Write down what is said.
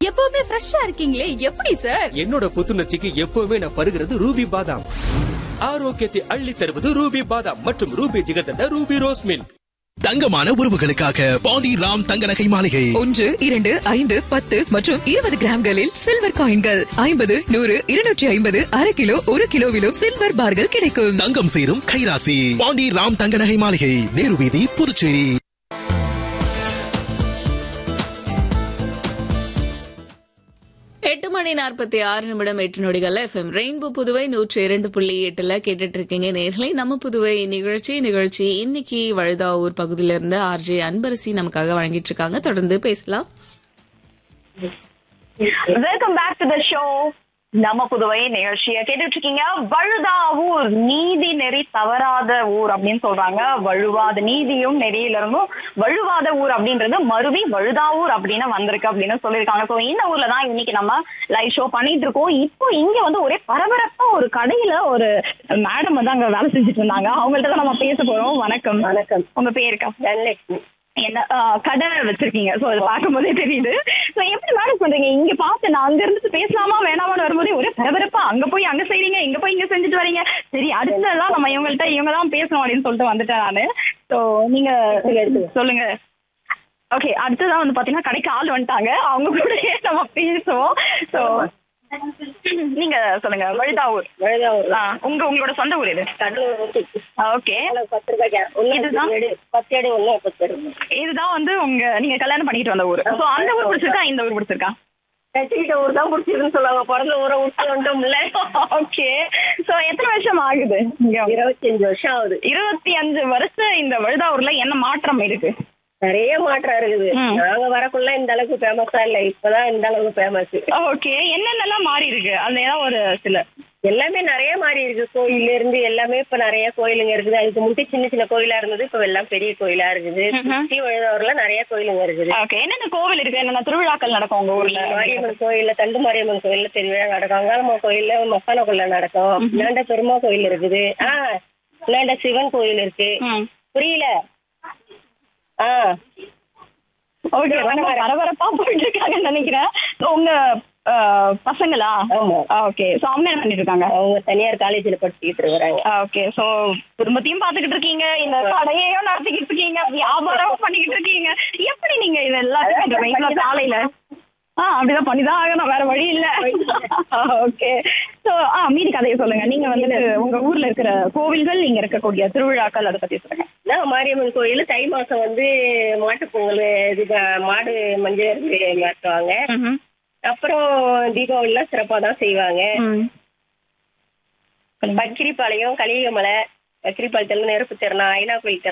எப்பவுமே ஃப்ரெஷ்ஷா இருக்கீங்களே எப்படி சார் என்னோட புத்துணர்ச்சிக்கு எப்பவுமே நான் பருகிறது ரூபி பாதாம் ஆரோக்கியத்தை அள்ளி தருவது ரூபி பாதாம் மற்றும் Ruby jigarthanda Ruby rose milk தங்கமான உறவுகளுக்காக பாண்டி ராம் தங்க நகை மாளிகை ஒன்று இரண்டு ஐந்து பத்து மற்றும் இருபது கிராம்களில் சில்வர் காயின்கள் ஐம்பது நூறு இருநூற்றி ஐம்பது அரை கிலோ ஒரு கிலோவிலும் சில்வர் பார்கள் கிடைக்கும் தங்கம் சேரும் கைராசி பாண்டி ராம் தங்க நகை மாளிகை நேரு வீதி புதுச்சேரி எட்டு மணி நாற்பத்தி ஆறு நிமிடம் எட்டு நொடிகள் எஃப்எம் ரெயின்போ புதுவை நூற்றி இரண்டு புள்ளி எட்டுல கேட்டுட்டு இருக்கீங்க நேர்களை நம்ம புதுவை நிகழ்ச்சி நிகழ்ச்சி இன்னைக்கு வழுதாவூர் பகுதியில இருந்து ஆர்ஜே அன்பரசி நமக்காக வழங்கிட்டு இருக்காங்க தொடர்ந்து பேசலாம் welcome back to the show நம்ம புதுவை நிகழ்ச்சியை கேட்டுட்டு இருக்கீங்க வழுதா ஊர் நீதி நெறி தவறாத ஊர் அப்படின்னு சொல்றாங்க வழுவாத நீதியும் நெறியில இருந்தும் வழுவாத ஊர் அப்படின்றது மருவி வழுதாவூர் அப்படின்னு வந்திருக்கு அப்படின்னு சொல்லியிருக்காங்க ஸோ இந்த ஊர்ல தான் இன்னைக்கு நம்ம லைவ் ஷோ பண்ணிட்டு இருக்கோம் இப்போ இங்க வந்து ஒரே பரபரப்பா ஒரு கடையில ஒரு மேடம் வந்து அங்க வேலை செஞ்சுட்டு இருந்தாங்க அவங்கள்ட்ட தான் நம்ம பேச போறோம் வணக்கம் வணக்கம் உங்க பேருக்கா தனலட்சுமி என்ன ஆ, கடை வச்சிருக்கீங்க சோ அது பார்க்கும் போதே தெரியுது சோ எப்படி மேனேஜ் பண்றீங்க இங்க பார்த்து நான் அங்க இருந்து பேசலாமா வேணாமான்னு வரும்போதே ஒரே பரபரப்பா அங்க போய் அங்க செய்றீங்க இங்க போய் இங்க செஞ்சுட்டு வரீங்க சரி அடுத்ததெல்லாம் நம்ம இவங்கள்ட்ட இவங்க தான் பேசணும் அப்படின்னு சொல்லிட்டு வந்துட்டேன் நானு சோ நீங்க சொல்லுங்க ஓகே அடுத்ததான் வந்து பாத்தீங்கன்னா கடைக்கு ஆள் வந்துட்டாங்க அவங்க கூடயே நம்ம பேசுவோம் சோ நீங்க சொல்லுங்க வழுதாவூர் வழுதாவூர் உங்க உங்களோட சொந்த ஊர் இது ஓகே பத்து ரூபாய்க்கு இதுதான் பத்து எடு ஒண்ணு பத்து எடு இதுதான் வந்து உங்க நீங்க கல்யாணம் பண்ணிட்டு வந்த ஊர் சோ அந்த ஊர் பிடிச்சிருக்கா இந்த ஊர் பிடிச்சிருக்கா கட்டிக்கிட்ட ஊர் தான் பிடிச்சிருக்குன்னு சொல்லுவாங்க பிறந்த ஊரை விட்டு வந்துட்டோம்ல ஓகே சோ எத்தனை வருஷம் ஆகுது இங்க இருபத்தஞ்சு வருஷம் ஆகுது இருபத்தி அஞ்சு வருஷம் இந்த வழுதாவூர்ல என்ன மாற்றம் இருக்கு நிறைய மாற்றம் இருக்குது ம். நாங்க வரக்குள்ள இந்த அளவுக்கு ஃபேமஸா இல்ல இப்பதான் இந்த அளவுக்கு ஃபேமஸ் ஓகே என்னென்னலாம் மாறி இருக்கு அதுல ஏதாவது ஒரு சில எல்லாமே நிறைய மாறி இருக்கு கோயில்ல இருந்து எல்லாமே இப்ப நிறைய கோயிலுங்க இருக்குது அதுக்கு முன்னாடி சின்ன சின்ன கோயிலா இருந்தது இப்ப எல்லாம் பெரிய கோயிலா இருக்குது ம்ஹும். சுத்தி வழுதவர்ல நிறைய கோயிலுங்க இருக்குது ஓகே என்னென்ன கோவில் இருக்கு என்னென்ன திருவிழாக்கள் நடக்கும் உங்க ஊர்ல மாரியம்மன் கோயில்ல தண்டு மாரியம்மன் கோயில்ல திருவிழா நடக்கும் அங்காளம்மா கோயில்ல மக்கான கொள்ள நடக்கும் இந்தாண்ட பெருமா கோயில் இருக்குது ஆ இந்தாண்ட சிவன் கோயில் இருக்கு ம். புரியல ஆ ஓகே ரொம்ப பரபரப்பா போயிட்டு இருக்காங்கன்னு நினைக்கிறேன் So, உங்க அஹ், பசங்களா ஆமா ஓகே சோ அவங்க என்ன பண்ணிட்டு இருக்காங்க அவங்க தனியார் காலேஜ்ல படிச்சுக்கிட்டு இருக்கிறாங்க ஓகே சோ குடும்பத்தையும் பாத்துக்கிட்டு இருக்கீங்க இந்த கடையையும் நடத்திக்கிட்டு இருக்கீங்க வியாபாரம் பண்ணிக்கிட்டு இருக்கீங்க எப்படி நீங்க இது எல்லாத்தையும் இவ்வளவு காலையில ஆ அப்படிதான் பண்ணிதான் ஆகணும் வேற வழி இல்ல ஓகே சோ ஆ மீதி கதையை சொல்லுங்க நீங்க வந்து உங்க ஊர்ல இருக்கிற கோவில்கள் இங்க இருக்கக்கூடிய திருவிழாக்கள் அதை பத்தி சொல்லுங்க நான் மாரியம்மன் கோயில் தை மாசம் வந்து மாட்டுப் பொங்கல் இது ப- மாடு மஞ்சள் அரிசி மாட்டுவாங்க அப்புறம் தீபாவளிலாம் சிறப்பா தான் செய்வாங்க பக்கிரிப்பாளையம் கலியமலை பக்கிரிப்பாளையத்துல நெருப்பு திறனா ஐநா கோயில்